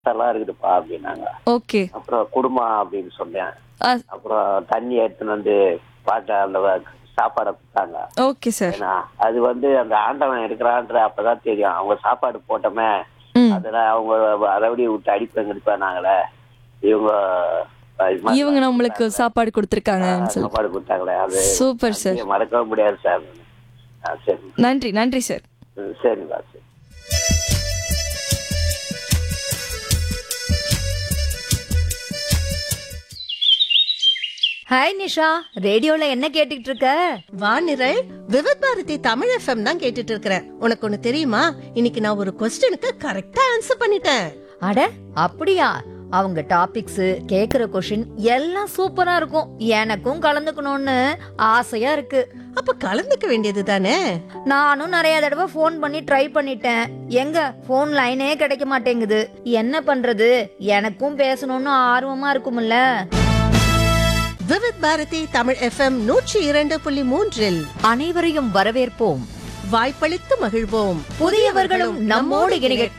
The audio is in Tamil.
எல்லாம் இருக்குதுப்பா அப்படின்னாங்க ஓகே அப்புறம் குடும்பம் அப்படின்னு சொன்னேன் ஆ அப்புறம் தண்ணி எடுத்துன்னு வந்து பாட்ட அந்த வ- சாப்பாடை கொடுத்தாங்க ஓகே சார் ஏன்னா அது வந்து அந்த ஆண்டவன் இருக்கிறான்ற அப்பதான் தெரியும் அவங்க சாப்பாடு போட்டோமே ம் அதுல அவங்க அரவடி விட்டு அடிப்பேன் கிடிப்பானாங்களே இவங்க அஹ், இது மாதிரி இவங்க நம்மளுக்கு சாப்பாடு கொடுத்துருக்காங்கன்னு சொல்லி சாப்பாடு கொடுத்தாங்களே அது சூப்பர் சார் நன்றியை மறக்கவே முடியாது சார் ஆ, சரி நன்றி நன்றி சார் ம், சரிப்பா சரி ஹாய் நிஷா ரேடியோல என்ன கேட்டுட்டு இருக்க வானிரல் விவத் பாரதி தமிழ் எஃப்எம் தான் கேட்டுட்டு இருக்கிறேன் உனக்கு ஒண்ணு தெரியுமா இன்னைக்கு நான் ஒரு கொஸ்டினுக்கு கரெக்டா ஆன்சர் பண்ணிட்டேன் அட அப்படியா அவங்க டாபிக்ஸ் கேக்குற கொஷின் எல்லாம் சூப்பரா இருக்கும் எனக்கும் கலந்துக்கணும்னு ஆசையா இருக்கு அப்ப கலந்துக்க வேண்டியது தானே நானும் நிறைய தடவை ஃபோன் பண்ணி ட்ரை பண்ணிட்டேன் எங்க ஃபோன் லைனே கிடைக்க மாட்டேங்குது என்ன பண்றது எனக்கும் பேசணும்னு ஆர்வமா இருக்கும்ல விவத் பாரதி தமிழ் எஃப்எம் நூற்றி இரண்டு புள்ளி மூன்றில் அனைவரையும் வரவேற்போம் வாய்ப்பளித்து மகிழ்வோம் புதியவர்களும் நம்மோடு இணையட்டும்